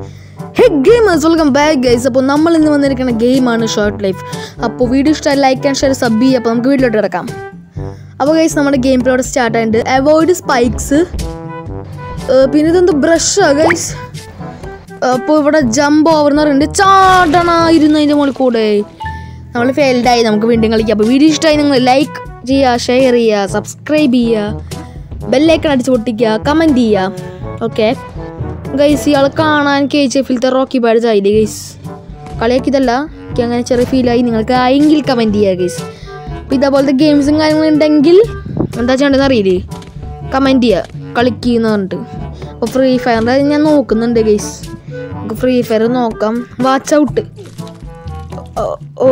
ഹേ gamers welcome back guys അപ്പോൾ നമ്മൾ ഇന്ന് വന്നിരിക്കുന്ന ഗെയിമാണ് ഷോർട്ട് ലൈഫ് അപ്പോൾ വീഡിയോ ഇഷ്ടമായി ലൈക്ക് ആൻഡ് ഷെയർ സബ് ചെയ്യുക അപ്പോൾ നമുക്ക് വീട്ടിലോട്ട് കിടക്കാം അപ്പോൾ ഗൈസ് നമ്മുടെ ഗെയിം പ്ലോട്ട് സ്റ്റാർട്ട് ആയിട്ടുണ്ട് അവോയ്ഡ് സ്പൈക്സ് പിന്നെ ഇതെന്ത് ബ്രഷാണ് ഗൈസ് അപ്പോൾ ഇവിടെ ജമ്പ് ഓവർ എന്ന് പറയുന്നുണ്ട് ചാടണായിരുന്നു അതിൻ്റെ മുകളിൽ കൂടെ നമ്മൾ ഫെയിൽഡായി നമുക്ക് വീണ്ടും കളിക്കാം അപ്പോൾ വീഡിയോ ഇഷ്ടമായി നിങ്ങൾ ലൈക്ക് ചെയ്യുക ഷെയർ ചെയ്യുക സബ്സ്ക്രൈബ് ചെയ്യുക ബെല്ലൈക്കൺ അടിച്ച് പൊട്ടിക്കുക കമൻറ്റ് ചെയ്യുക ഓക്കെ ഗൈസ് ഇയാൾ കാണാൻ കെ ജി എഫിലത്തെ റോക്കി ബാഡ്സ് ആയില്ലേ ഗൈസ് കളിയാക്കിയതല്ല എനിക്ക് അങ്ങനെ ചെറിയ ഫീലായി നിങ്ങൾക്ക് ആയെങ്കിൽ കമൻറ്റ് ചെയ്യുക ഗൈസ് അപ്പോൾ ഇതേപോലത്തെ ഗെയിംസും കാര്യങ്ങളും ഉണ്ടെങ്കിൽ എന്താ ചെയ്യേണ്ടതെന്ന് അറിയില്ലേ കമൻറ്റ് ചെയ്യുക കളിക്കുന്ന പറഞ്ഞിട്ട് അപ്പോൾ ഫ്രീ ഫയറിൻ്റെ ഞാൻ നോക്കുന്നുണ്ട് ഗൈസ് നമുക്ക് ഫ്രീ ഫയർ നോക്കാം വാച്ച് ഔട്ട് ഓ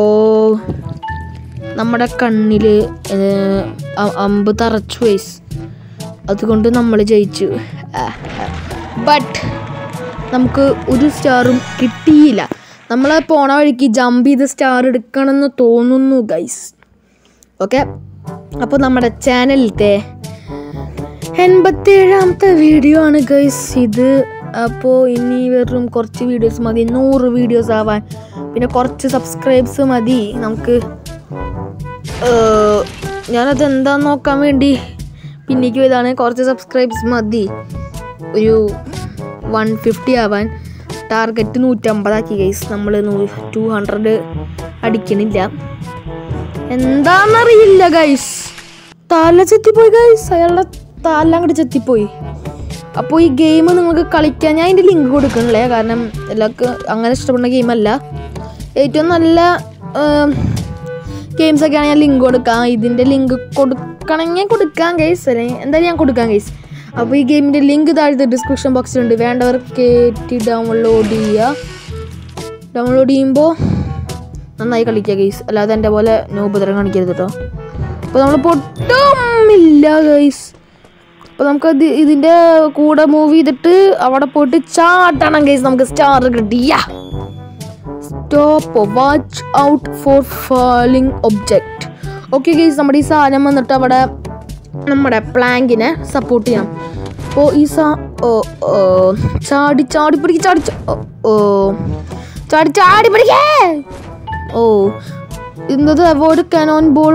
നമ്മുടെ കണ്ണിൽ അമ്പ് തറച്ചു വയസ് അതുകൊണ്ട് നമ്മൾ ജയിച്ചു ബട്ട് നമുക്ക് ഒരു സ്റ്റാറും കിട്ടിയില്ല നമ്മൾ പോണ വഴിക്ക് ജമ്പ് ചെയ്ത് സ്റ്റാർ എടുക്കണമെന്ന് തോന്നുന്നു ഗൈസ് ഓക്കെ അപ്പോൾ നമ്മുടെ ചാനലിലത്തെ എൺപത്തേഴാമത്തെ വീഡിയോ ആണ് ഗൈസ് ഇത് അപ്പോൾ ഇനി വെറും കുറച്ച് വീഡിയോസ് മതി നൂറ് വീഡിയോസ് ആവാൻ പിന്നെ കുറച്ച് സബ്സ്ക്രൈബ്സ് മതി നമുക്ക് ഏർ, ഞാനത് എന്താന്ന് നോക്കാൻ വേണ്ടി പിന്നേക്ക് പോയതാണ് കുറച്ച് സബ്സ്ക്രൈബ്സ് മതി ഒരു വൺ ഫിഫ്റ്റി ആവാൻ ടാർഗറ്റ് നൂറ്റമ്പതാക്കി ഗൈസ് നമ്മൾ ടു ഹൺഡ്രഡ് അടിക്കണില്ല എന്താന്നറിയില്ല ഗൈസ് തല ചെത്തിപ്പോയി ഗൈസ് അയാളുടെ തല അങ്ങോട്ട് ചെത്തിപ്പോയി അപ്പോൾ ഈ ഗെയിം നിങ്ങൾക്ക് കളിക്കാൻ ഞാൻ അതിൻ്റെ ലിങ്ക് കൊടുക്കണില്ലേ കാരണം എല്ലാവർക്കും അങ്ങനെ ഇഷ്ടപ്പെടുന്ന ഗെയിമല്ല ഏറ്റവും നല്ല ഗെയിംസ് ഒക്കെയാണ് ഞാൻ ലിങ്ക് കൊടുക്കാം ഇതിൻ്റെ ലിങ്ക് കൊടുക്കണമെങ്കിൽ കൊടുക്കാം ഗൈസ് അല്ലെങ്കിൽ എന്തായാലും ഞാൻ കൊടുക്കാം ഗൈസ് അപ്പോൾ ഈ ഗെയിമിൻ്റെ ലിങ്ക് താഴത്തെ ഡിസ്ക്രിപ്ഷൻ ബോക്സിലുണ്ട് വേണ്ടവർ കയറ്റി ഡൗൺലോഡ് ചെയ്യുക ഡൗൺലോഡ് ചെയ്യുമ്പോൾ നന്നായി കളിക്കുക ഗൈസ് അല്ലാതെ എൻ്റെ പോലെ നോപതരം കാണിക്കരുത് കേട്ടോ അപ്പോൾ നമ്മൾ പൊട്ടുമില്ല ഗൈസ് അപ്പോൾ നമുക്കത് ഇതിൻ്റെ കൂടെ മൂവ് ചെയ്തിട്ട് അവിടെ പോയിട്ട് ചാട്ടണം ഗൈസ് നമുക്ക് സ്റ്റാർ കിട്ടിയ stop watch out for falling object okay guys നമ്മുടെ ഈ സാധനം വന്നിട്ട് അവിടെ നമ്മുടെ പ്ലാങ്കിനെ സപ്പോർട്ട് ചെയ്യാം അപ്പോൾ ഈ സാ ഓ ഓ ചാടി ചാടി പിടിക്ക് ചാടി ചാ- ഓ, ഓ ചാടി ചാടി പിടിക്കേ ഓ ഇന്നത് അവോയ്ഡ് കനോൺ ബോൾ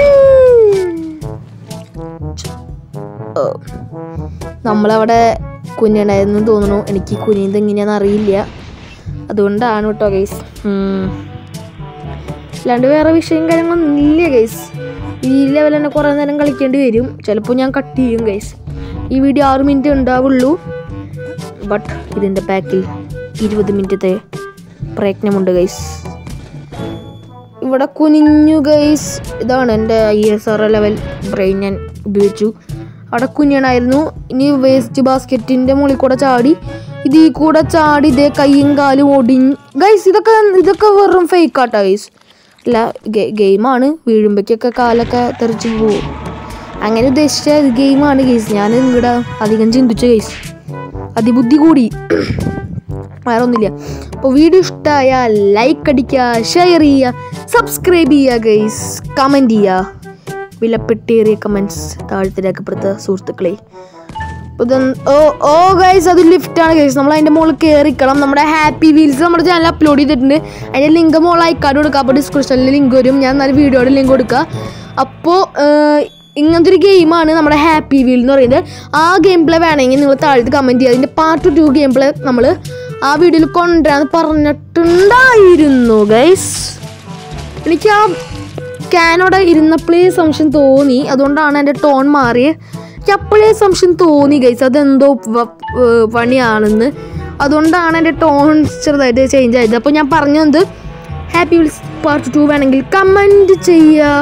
നമ്മളവിടെ കുഞ്ഞുണ്ടായിരുന്നു തോന്നുന്നു എനിക്ക് കുഞ്ഞിത് എങ്ങനെയാണെന്ന് അറിയില്ല അതുകൊണ്ടാണ് കേട്ടോ ഗൈസ് അല്ലാണ്ട് വേറെ വിഷയം കാര്യങ്ങളൊന്നും ഇല്ല ഗൈസ് ഈ ലെവൽ തന്നെ കുറേ നേരം കളിക്കേണ്ടി വരും ചിലപ്പോൾ ഞാൻ കട്ട് ചെയ്യും ഗൈസ് ഈ വീഡിയോ ആറ് മിനിറ്റ് ഉണ്ടാവുള്ളൂ ബട്ട് ഇതിൻ്റെ ബാക്കിൽ ഇരുപത് മിനിറ്റത്തെ പ്രയത്നമുണ്ട് ഗൈസ് ഇവിടെ കുനിഞ്ഞു ഗൈസ് ഇതാണ് എൻ്റെ I S R level brain ഞാൻ ഉപയോഗിച്ചു അവിടെ കുഞ്ഞണായിരുന്നു ഇനി വേസ്റ്റ് ബാസ്ക്കറ്റിൻ്റെ മുകളിൽ കൂടെ ചാടി ഇതിൽ കൂടെ ചാടി ഇതേ കൈയും കാലും ഒടിഞ്ഞ് ഗൈസ് ഇതൊക്കെ ഇതൊക്കെ വെറും ഫേക്കാട്ടാ ഗൈസ് അല്ല ഗെയിമാണ് വീഴുമ്പോഴേക്കൊക്കെ കാലൊക്കെ തെറിച്ച് പോകും അങ്ങനെ ഉദ്ദേശിച്ച ഗെയിമാണ് ഗൈസ് ഞാൻ ഇവിടെ അധികം ചിന്തിച്ചു ഗൈസ് അതിബുദ്ധി കൂടി വേറെ ഒന്നുമില്ല അപ്പോൾ വീഡിയോ ഇഷ്ടമായാൽ ലൈക്ക് അടിക്കുക ഷെയർ ചെയ്യുക സബ്സ്ക്രൈബ് ചെയ്യുക ഗൈസ് കമൻറ്റ് ചെയ്യുക വിലപ്പെട്ടേറിയ കമൻറ്റ്സ് താഴത്തെ രേഖപ്പെടുത്ത സുഹൃത്തുക്കളെ അപ്പോൾ ഇതെന്ത്- ഓ ഓ ഗൈസ് അത് ലിഫ്റ്റാണ് ഗൈസ് നമ്മൾ അതിൻ്റെ മുകളിൽ കയറിക്കണം നമ്മുടെ ഹാപ്പി വീൽസ് നമ്മുടെ ചാനൽ അപ്ലോഡ് ചെയ്തിട്ടുണ്ട് അതിൻ്റെ ലിങ്ക് മുകളിൽ അയക്കാട് കൊടുക്കുക അപ്പോൾ ഡിസ്ക്രിപ്ഷനിൽ ലിങ്ക് വരും ഞാൻ എന്നാലും വീഡിയോയുടെ ലിങ്ക് കൊടുക്കുക അപ്പോൾ ഇങ്ങനത്തെ ഒരു ഗെയിമാണ് നമ്മുടെ ഹാപ്പി വീൽ എന്ന് പറയുന്നത് ആ ഗെയിം പ്ലേ വേണമെങ്കിൽ നിങ്ങൾ താഴത്ത് കമൻറ്റ് ചെയ്യുക അതിൻ്റെ പാർട്ട് ടു ഗെയിം പ്ലേ നമ്മൾ ആ വീഡിയോയിൽ കൊണ്ടുവരാന്ന് പറഞ്ഞിട്ടുണ്ടായിരുന്നു ഗൈസ് എനിക്ക് ആ ക്യാനോടെ ഇരുന്നപ്പോഴേ സംശയം തോന്നി അതുകൊണ്ടാണ് എൻ്റെ ടോൺ മാറിയത് എനിക്ക് അപ്പോഴേ സംശയം തോന്നി ഗൈസ് അതെന്തോ വ- ഏർ പണിയാണെന്ന് അതുകൊണ്ടാണ് എൻ്റെ ടോൺ ചെറുതായിട്ട് ചേഞ്ച് ആയത് അപ്പോൾ ഞാൻ പറഞ്ഞത് ഹാപ്പി വിൽസ് പാർട്ട് ടു വേണമെങ്കിൽ കമൻറ്റ് ചെയ്യുക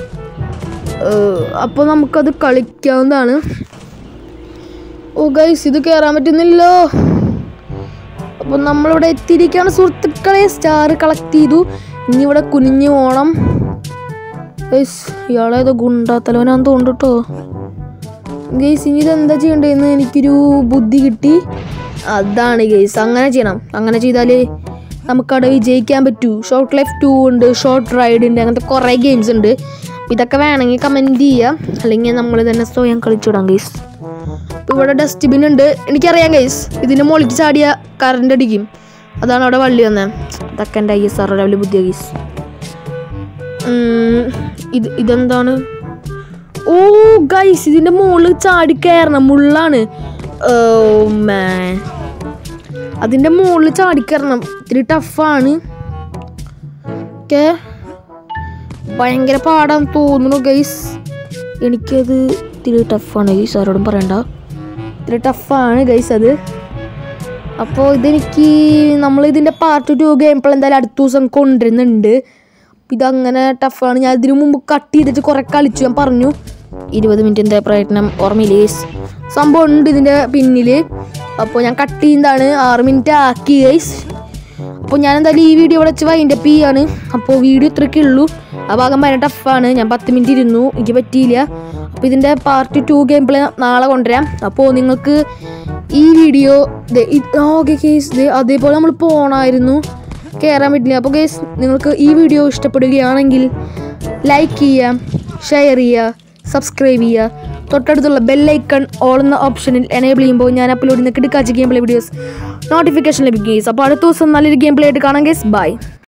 അപ്പോൾ നമുക്കത് കളിക്കാവുന്നതാണ് ഓ ഗൈസ് ഇത് കയറാൻ പറ്റുന്നില്ലോ അപ്പോൾ നമ്മളിവിടെ എത്തിയിരിക്കുകയാണ് സുഹൃത്തുക്കളെ സ്റ്റാർ കളക്ട് ചെയ്തു ഇനി ഇവിടെ കുനിഞ്ഞു പോണം ഗൈസ് ഇയാളേതോ ഗുണ്ടാത്തലവനാന്ന് തോന്നുന്നു കേട്ടോ ഗൈസ് ഇനി ഇതെന്താ ചെയ്യണ്ടേന്ന് എനിക്കൊരു ബുദ്ധി കിട്ടി അതാണ് ഗൈസ് അങ്ങനെ ചെയ്യണം അങ്ങനെ ചെയ്താൽ നമുക്കവിടെ വിജയിക്കാൻ പറ്റൂ ഷോർട്ട് ലൈഫ് ടു ഉണ്ട് ഷോർട്ട് റൈഡ് ഉണ്ട് അങ്ങനത്തെ കുറേ ഗെയിംസ് ഉണ്ട് ഇതൊക്കെ വേണമെങ്കിൽ കമൻറ്റ് ചെയ്യാം അല്ലെങ്കിൽ നമ്മൾ തന്നെ സ്വയം കളിച്ചുവിടാം ഗൈസ് ഇപ്പോൾ ഇവിടെ ഡസ്റ്റ്ബിൻ ഉണ്ട് എനിക്കറിയാം ഗൈസ് ഇതിൻ്റെ മുകളിലേക്ക് ചാടിയ കറണ്ട് അടിക്കും അതാണ് അവിടെ വള്ളി വന്നത് ഇതൊക്കെ എൻ്റെ ഐ എസ് ആർ ലെവൽ ബുദ്ധിയ ഗൈസ് ഇത് ഇതെന്താണ് ഓ ഗൈസ് ഇതിൻ്റെ മുകളിൽ ചാടി കയറണം മുള്ളാണ് ഓ man അതിൻ്റെ മുകളിൽ ചാടി കയറണം ഇത്തിരി ടഫാണ് ഓക്കെ ഭയങ്കര പാടാന്ന് തോന്നുന്നു ഗൈസ് എനിക്കത് ഇത്തിരി ടഫാണ് ഗൈസ് ആരോടും പറയണ്ട ഇത്തിരി ടഫാണ് ഗൈസ് അത് അപ്പോൾ ഇതെനിക്ക് നമ്മൾ ഇതിൻ്റെ പാർട്ട് ടു ഗെയിം പ്ലേ എന്തായാലും അടുത്ത ദിവസം കൊണ്ടുവരുന്നുണ്ട് ഇതങ്ങനെ ടഫാണ് ഞാൻ ഇതിനു മുമ്പ് കട്ട് ചെയ്തിട്ട് കുറേ കളിച്ചു ഞാൻ പറഞ്ഞു ഇരുപത് മിനിറ്റിൻ്റെ പ്രയത്നം ഓർമ്മയില്ലേ ഗൈസ് സംഭവം ഉണ്ട് ഇതിൻ്റെ പിന്നിൽ അപ്പോൾ ഞാൻ കട്ട് ചെയ്യുന്നതാണ് ആറ് മിനിറ്റ് ആക്കി ഗൈസ് അപ്പോൾ ഞാൻ എന്തായാലും ഈ വീഡിയോ ഇവിടെ വെച്ച് വൈൻഡപ്പ് ചെയ്യാണ് അപ്പോൾ വീഡിയോ ഇത്രയൊക്കെ ഉള്ളൂ ആ ഭാഗം ഭയങ്കര ടഫാണ് ഞാൻ പത്ത് മിനിറ്റ് ഇരുന്നു എനിക്ക് പറ്റിയില്ല അപ്പോൾ ഇതിൻ്റെ പാർട്ട് ടു ഗെയിം പ്ലേ നാളെ കൊണ്ടുവരാം അപ്പോൾ നിങ്ങൾക്ക് ഈ വീഡിയോ ഓക്കെ കേസ് ദേ അതേപോലെ നമ്മൾ പോകണമായിരുന്നു കയറാൻ പറ്റില്ല അപ്പോൾ കേസ് നിങ്ങൾക്ക് ഈ വീഡിയോ ഇഷ്ടപ്പെടുകയാണെങ്കിൽ ലൈക്ക് ചെയ്യുക ഷെയർ ചെയ്യുക സബ്സ്ക്രൈബ് ചെയ്യുക തൊട്ടടുത്തുള്ള ബെല്ലൈക്കൺ ഓൾ എന്ന ഓപ്ഷനിൽ എനേബിൾ ചെയ്യുമ്പോൾ ഞാൻ അപ്ലോഡ് ചെയ്യുന്ന കിടക്കാച്ച ഗെയിം പ്ലേ വീഡിയോസ് നോട്ടിഫിക്കേഷൻ ലഭിക്കും ഗേസ് അപ്പോൾ അടുത്ത ദിവസം നല്ലൊരു ഗെയിം പ്ലേ ആയിട്ട് കാണാം ഗേസ് ബൈ